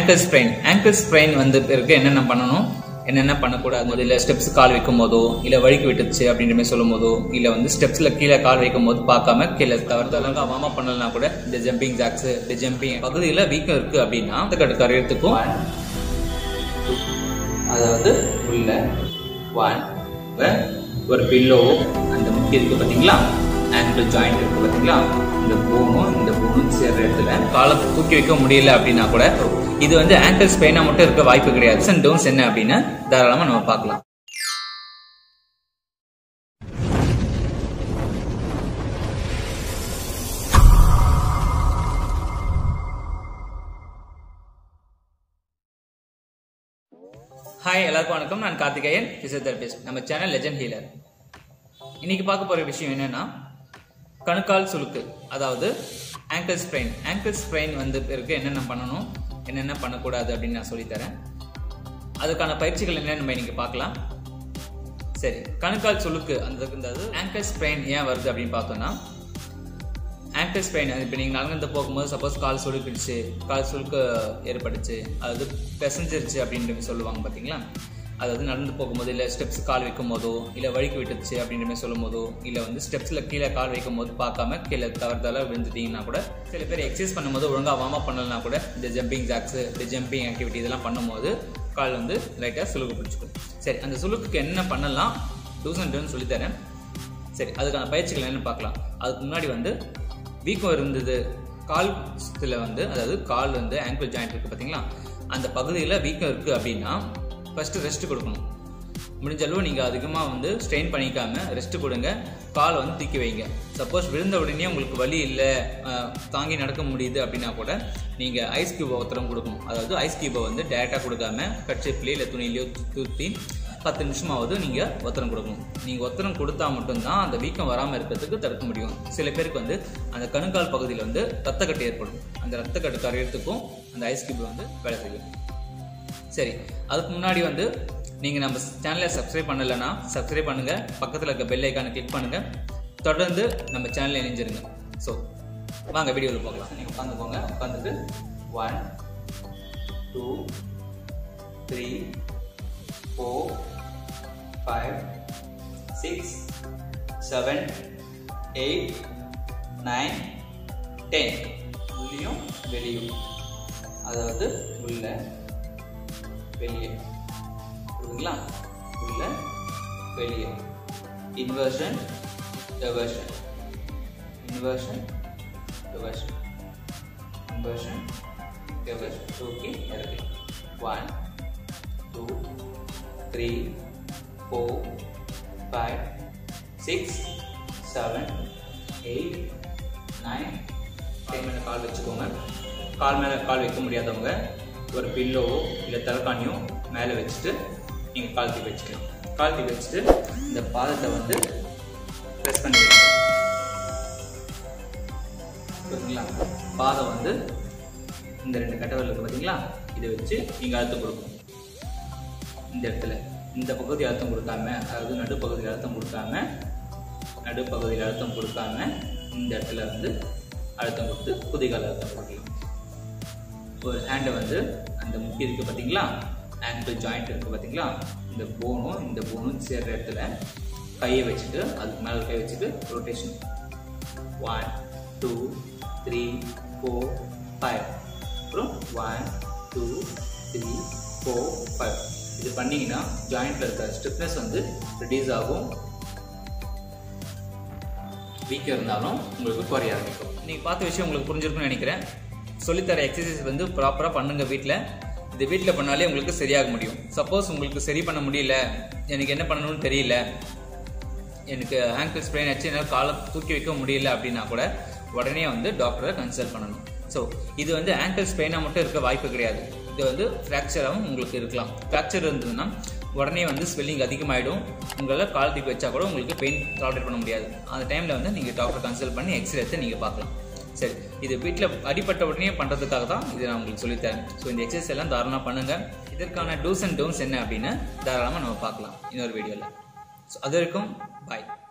angle sprain angle sprain வந்து பிறகு என்னென்ன பண்ணணும் என்னென்ன பண்ணக்கூடாது முதல்ல ஸ்டெப்ஸ் கால் வைக்கும் போதோ இல்லை வழுக்கி விட்டுச்சு அப்படின்ற மாதிரி சொல்லும் போதோ இல்லை வந்து ஸ்டெப்ஸில் கீழே கால் வைக்கும் போது பார்க்காம கீழே தவறுதலாக வார்ம் அப் பண்ணலனா கூட இந்த ஜம்பிங் ஜாக்ஸ் இந்த ஜம்பிங் பகுதியில் வீக்கம் இருக்கு அப்படின்னா அந்த கட்டு கரையறதுக்கும் அதாவது உள்ள ஒன் ஒரு பில்லோவோ அந்த முக்கிய இருக்கு பார்த்தீங்களா ஆங்கிள் ஜாயிண்ட் இருக்கு பார்த்தீங்களா இந்த போனும் இந்த போனும் சேர்ற இடத்துல காலை தூக்கி வைக்க முடியல அப்படின்னா கூட இது வந்து ஆங்கிள் ஸ்பெயினா மட்டும் இருக்க வாய்ப்பு கிடையாது அண்ட் டவுன்ஸ் என்ன அப்படின்னு தாராளமா நம்ம பார்க்கலாம் ஹாய் எல்லாருக்கும் வணக்கம் நான் கார்த்திகேயன் பிசியோதெரபிஸ்ட் நம்ம சேனல் லெஜண்ட் ஹீலர் இன்னைக்கு பார்க்க போற விஷயம் என்னன்னா கணுக்கால் சுளுக்கு அதாவது ஆங்கிள் ஸ்ப்ரெயின் ஆங்கிள் ஸ்ப்ரெயின் வந்து பிறகு என்னென்ன பண்ணணும் என்னென்ன பண்ணக்கூடாது அப்படின்னு நான் சொல்லித்தரேன் அதுக்கான பயிற்சிகள் என்னன்னு நம்ம இன்னைக்கு பார்க்கலாம் சரி கணுக்கால் சுளுக்கு அந்த அதாவது ஆங்கிள் ஸ்ப்ரெயின் ஏன் வருது அப்படின்னு பார்த்தோம்னா ஆங்கிள் ஸ்பெயின் இப்போ நீங்கள் நடந்து போகும்போது சப்போஸ் கால் சுழுக்கிடுச்சு கால் சுழுக்கு ஏற்பட்டுச்சு அதாவது பெசஞ்சிருச்சு அப்படின்ற சொல்லுவாங்க பார்த்தீங்களா அதாவது நடந்து போகும்போது இல்லை ஸ்டெப்ஸ் கால் வைக்கும் போதோ இல்லை வழுக்கி விட்டுச்சு அப்படின்ற மாதிரி சொல்லும் போதோ இல்லை வந்து ஸ்டெப்ஸில் கீழே கால் வைக்கும் போது பார்க்காம கீழே தவறுதலாக விழுந்துட்டீங்கன்னா கூட சில பேர் எக்ஸசைஸ் பண்ணும்போது ஒழுங்காக வார்ம் அப் பண்ணலனா கூட இந்த ஜம்பிங் ஜாக்ஸ் இந்த ஜம்பிங் ஆக்டிவிட்டி இதெல்லாம் பண்ணும்போது கால் வந்து லைட்டாக சுழுக்கு பிடிச்சிக்கும் சரி அந்த சுழுக்குக்கு என்ன பண்ணலாம் டூஸ் அண்ட் டோன் சொல்லித்தரேன் சரி அதுக்கான பயிற்சிகள் என்னென்னு பார்க்கலாம் அதுக்கு முன்னாடி வந்து வீக்கம் இருந்தது கால்ல வந்து அதாவது கால் வந்து ஆங்கிள் ஜாயிண்ட் இருக்குது பார்த்தீங்களா அந்த பகுதியில் வீக்கம் இருக்குது அப்படின்னா ஃபஸ்ட்டு ரெஸ்ட் கொடுக்கணும் முடிஞ்ச அளவு நீங்கள் அதிகமாக வந்து ஸ்ட்ரெயின் பண்ணிக்காம ரெஸ்ட் கொடுங்க கால் வந்து தூக்கி வைங்க சப்போஸ் விழுந்த உடனே உங்களுக்கு வலி இல்லை தாங்கி நடக்க முடியுது அப்படின்னா கூட நீங்கள் ஐஸ் கியூபை ஒத்தரம் கொடுக்கணும் அதாவது ஐஸ் கியூபை வந்து டேரெக்டாக கொடுக்காம கட்சிப்லேயோ இல்லை துணியிலையோ தூத்தி பத்து நிமிஷமாவது நீங்கள் ஒத்தரம் கொடுக்கணும் நீங்கள் ஒத்தரம் கொடுத்தா மட்டும்தான் அந்த வீக்கம் வராமல் இருக்கிறதுக்கு தடுக்க முடியும் சில பேருக்கு வந்து அந்த கணுக்கால் பகுதியில் வந்து ரத்தக்கட்டு ஏற்படும் அந்த ரத்தக்கட்டு கரையிறதுக்கும் அந்த ஐஸ் கியூப் வந்து வேலை செய்யும் சரி அதுக்கு முன்னாடி வந்து நீங்கள் நம்ம சேனலை சப்ஸ்கிரைப் பண்ணலைன்னா சப்ஸ்கிரைப் பண்ணுங்கள் பக்கத்தில் இருக்க பெல் ஐக்கானை கிளிக் பண்ணுங்கள் தொடர்ந்து நம்ம சேனலில் இணைஞ்சிருங்க ஸோ வாங்க வீடியோவில் போகலாம் நீங்கள் உட்காந்துக்கோங்க உட்காந்துட்டு one two three four five six seven eight nine ten உள்ளியும் வெளியும் அதாவது உள்ள வெளியே புரியுதுங்களா உள்ள வெளியே inversion eversion inversion eversion inversion eversion தூக்கி இறக்கி one two three four five six seven eight nine ten மேலே கால் வச்சுக்கோங்க கால் மேலே கால் வைக்க முடியாதவங்க ஒரு பில்லோவோ இல்லை தலைக்காணியோ மேலே வச்சுட்டு நீங்கள் கால் தூக்கி வச்சுக்கலாம் கால் தூக்கி வச்சுட்டு இந்த பாதத்தை வந்து ப்ரெஸ் பண்ணி வைங்க ஓகேங்களா பாதம் வந்து இந்த ரெண்டு கட்டவரில் இருக்குது பார்த்தீங்களா இதை வச்சு நீங்கள் அழுத்தம் கொடுக்கணும் இந்த இடத்துல இந்த பகுதி அழுத்தம் கொடுக்காம அதாவது நடுப்பகுதியில் அழுத்தம் கொடுக்காம நடுப்பகுதியில் அழுத்தம் கொடுக்காம இந்த இடத்துல வந்து அழுத்தம் கொடுத்து குதிகால் அழுத்தம் கொடுக்கலாம் ஒரு ஹேண்டை வந்து அந்த முக்கிய இருக்குது பார்த்தீங்களா ஆங்கிள் ஜாயிண்ட் இருக்குது பார்த்தீங்களா இந்த போனும் இந்த போனும் சேர்ற இடத்துல கையை வச்சுட்டு அதுக்கு மேலே கை வச்சுட்டு rotation one two three four five அப்புறம் one two three four five இது பண்ணிங்கன்னா ஜாயிண்ட்டில் இருக்க ஸ்டிஃப்னஸ் வந்து ரிடியூஸ் ஆகும் வீக்காக இருந்தாலும் உங்களுக்கு குறைய ஆரம்பிக்கும் நீங்கள் பார்த்த விஷயம் உங்களுக்கு புரிஞ்சிருக்கும்னு நினைக்கிறேன் சொல்லித்தர எக்ஸசைஸ் வந்து ப்ராப்பராக பண்ணுங்கள் வீட்டில் இது வீட்டில் பண்ணாலே உங்களுக்கு சரியாக முடியும் சப்போஸ் உங்களுக்கு சரி பண்ண முடியல எனக்கு என்ன பண்ணணும்னு தெரியல எனக்கு ஆங்கிள் ஸ்ப்ரெயின் ஆச்சு என்னால் காலை தூக்கி வைக்க முடியல அப்படின்னா கூட உடனே வந்து டாக்டரை கன்சல்ட் பண்ணணும் ஸோ இது வந்து ஆங்கிள் ஸ்ப்ரெயினாக மட்டும் இருக்க வாய்ப்பு கிடையாது இது வந்து ஃப்ராக்சராகவும் உங்களுக்கு இருக்கலாம் ஃப்ராக்சர் இருந்ததுன்னா உடனே வந்து ஸ்வெல்லிங் அதிகமாகிடும் உங்களால் கால் தூக்கி வச்சா கூட உங்களுக்கு பெயின் டாலரேட் பண்ண முடியாது அந்த டைமில் வந்து நீங்கள் டாக்டர் கன்சல்ட் பண்ணி எக்ஸ்ரே எடுத்து நீங்கள் பார்க்கலாம் சரி இது வீட்டில் அடிப்பட்ட உடனே பண்ணுறதுக்காக தான் இது நான் உங்களுக்கு சொல்லித்தரேன் ஸோ இந்த எக்ஸசைஸ் எல்லாம் தாராளமாக பண்ணுங்கள் இதற்கான டூஸ் அண்ட் டவுன்ஸ் என்ன அப்படின்னு தாராளமாக நம்ம பார்க்கலாம் இன்னொரு வீடியோவில் ஸோ அது வரைக்கும் பாய்